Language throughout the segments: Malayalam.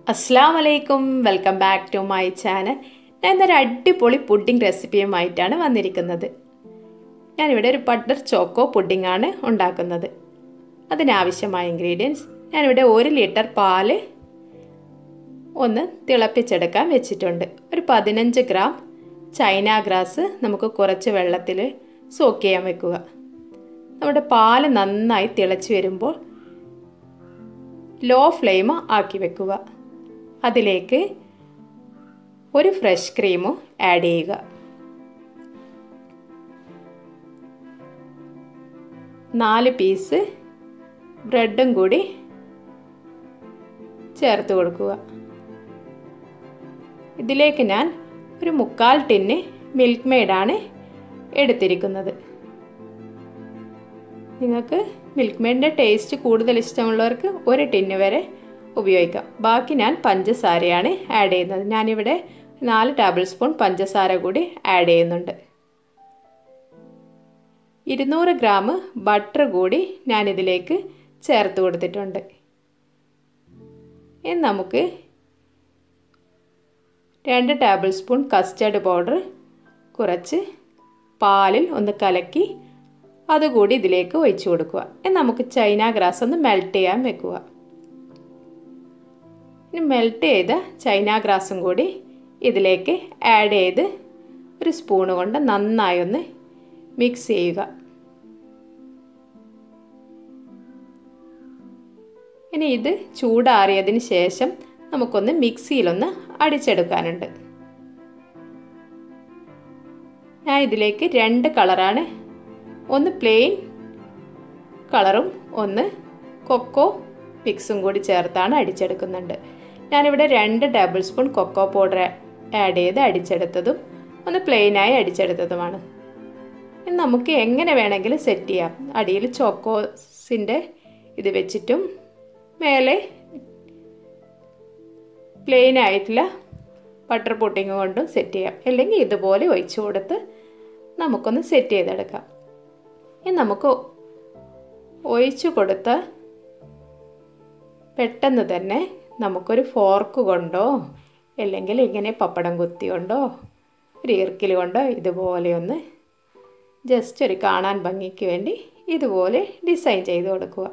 അസ്സാം വലൈക്കും welcome back to my channel ഞാൻ ഇന്നൊരു അടിപൊളി പുഡിംഗ് റെസിപ്പിയുമായിട്ടാണ് വന്നിരിക്കുന്നത് ഞാനിവിടെ ഒരു ബട്ടർ ചോക്കോ പുഡിംഗ് ആണ് ഉണ്ടാക്കുന്നത് അതിനാവശ്യമായ ഇൻഗ്രീഡിയൻസ് ഞാനിവിടെ ഒരു ലിറ്റർ പാല് ഒന്ന് തിളപ്പിച്ചെടുക്കാൻ വെച്ചിട്ടുണ്ട് ഒരു പതിനഞ്ച് ഗ്രാം ചൈന ഗ്രാസ് നമുക്ക് കുറച്ച് വെള്ളത്തിൽ സോക്ക് ചെയ്യാൻ വെക്കുക നമ്മുടെ പാല് നന്നായി തിളച്ച് വരുമ്പോൾ ലോ ഫ്ലെയിം ആക്കി വെക്കുക അതിലേക്ക് ഒരു ഫ്രഷ് ക്രീമും ആഡ് ചെയ്യുക നാല് പീസ് ബ്രെഡും കൂടി ചേർത്ത് കൊടുക്കുക ഇതിലേക്ക് ഞാൻ ഒരു മുക്കാൽ ടിന്ന് മിൽക്ക് മെയ്ഡാണ് എടുത്തിരിക്കുന്നത് നിങ്ങൾക്ക് മിൽക്ക് മെയ്ഡിൻ്റെ ടേസ്റ്റ് കൂടുതൽ ഇഷ്ടമുള്ളവർക്ക് ഒരു ടിന്ന് വരെ ഉപയോഗിക്കാം ബാക്കി ഞാൻ പഞ്ചസാരയാണ് ആഡ് ചെയ്യുന്നത് ഞാനിവിടെ നാല് ടേബിൾ സ്പൂൺ പഞ്ചസാര കൂടി ആഡ് ചെയ്യുന്നുണ്ട് ഇരുന്നൂറ് ഗ്രാം ബട്ടർ കൂടി ഞാനിതിലേക്ക് ചേർത്ത് കൊടുത്തിട്ടുണ്ട് ഇനി നമുക്ക് രണ്ട് ടേബിൾ സ്പൂൺ കസ്റ്റർഡ് പൗഡർ കുറച്ച് പാലിൽ ഒന്ന് കലക്കി അതുകൂടി ഇതിലേക്ക് ഒഴിച്ചു കൊടുക്കുക ഇനി നമുക്ക് ചൈന ഗ്രാസ് ഒന്ന് മെൽറ്റ് ചെയ്യാൻ വെക്കുക ഇനി മെൽറ്റ് ചെയ്ത ചൈന ഗ്രാസും കൂടി ഇതിലേക്ക് ആഡ് ചെയ്ത് ഒരു സ്പൂണ് കൊണ്ട് നന്നായി ഒന്ന് മിക്സ് ചെയ്യുക ഇനി ഇത് ചൂടാറിയതിന് ശേഷം നമുക്കൊന്ന് മിക്സിയിലൊന്ന് അടിച്ചെടുക്കാനുണ്ട് ഞാൻ ഇതിലേക്ക് രണ്ട് കളറാണ് ഒന്ന് പ്ലെയിൻ കളറും ഒന്ന് കൊക്കോ മിക്സും കൂടി ചേർത്താണ് അടിച്ചെടുക്കുന്നുണ്ട് ഞാനിവിടെ രണ്ട് tablespoon cocoa powder add ചെയ്ത് അടിച്ചെടുത്തതും ഒന്ന് പ്ലെയിനായി അടിച്ചെടുത്തതുമാണ് ഇനി നമുക്ക് എങ്ങനെ വേണമെങ്കിലും സെറ്റ് ചെയ്യാം അടിയിൽ ചോക്കോസിൻ്റെ ഇത് വെച്ചിട്ടും മേലെ പ്ലെയിൻ ആയിട്ടുള്ള ബട്ടർ പുട്ടിങ് കൊണ്ടും സെറ്റ് ചെയ്യാം അല്ലെങ്കിൽ ഇതുപോലെ ഒഴിച്ചു കൊടുത്ത് നമുക്കൊന്ന് സെറ്റ് ചെയ്തെടുക്കാം ഇനി നമുക്ക് ഒഴിച്ചു കൊടുത്ത പെട്ടെന്ന് തന്നെ നമുക്കൊരു ഫോർക്ക് കൊണ്ടോ അല്ലെങ്കിൽ ഇങ്ങനെ പപ്പടം കുത്തി കൊണ്ടോ ഒരു ഈർക്കിൽ കൊണ്ടോ ഇതുപോലെ ഒന്ന് ജസ്റ്റ് ഒരു കാണാൻ ഭംഗിക്ക് വേണ്ടി ഇതുപോലെ ഡിസൈൻ ചെയ്ത് കൊടുക്കുക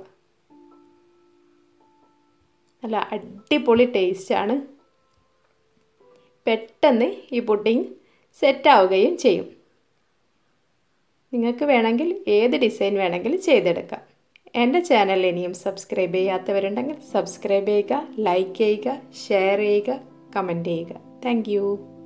നല്ല അടിപൊളി ടേസ്റ്റാണ് പെട്ടെന്ന് ഈ പുഡിങ് സെറ്റാവുകയും ചെയ്യും നിങ്ങൾക്ക് വേണമെങ്കിൽ ഏത് ഡിസൈൻ വേണമെങ്കിലും ചെയ്തെടുക്കാം എൻ്റെ ചാനൽ ഇനിയും സബ്സ്ക്രൈബ് ചെയ്യാത്തവരുണ്ടെങ്കിൽ സബ്സ്ക്രൈബ് ചെയ്യുക ലൈക്ക് ചെയ്യുക ഷെയർ ചെയ്യുക കമൻറ്റ് ചെയ്യുക താങ്ക്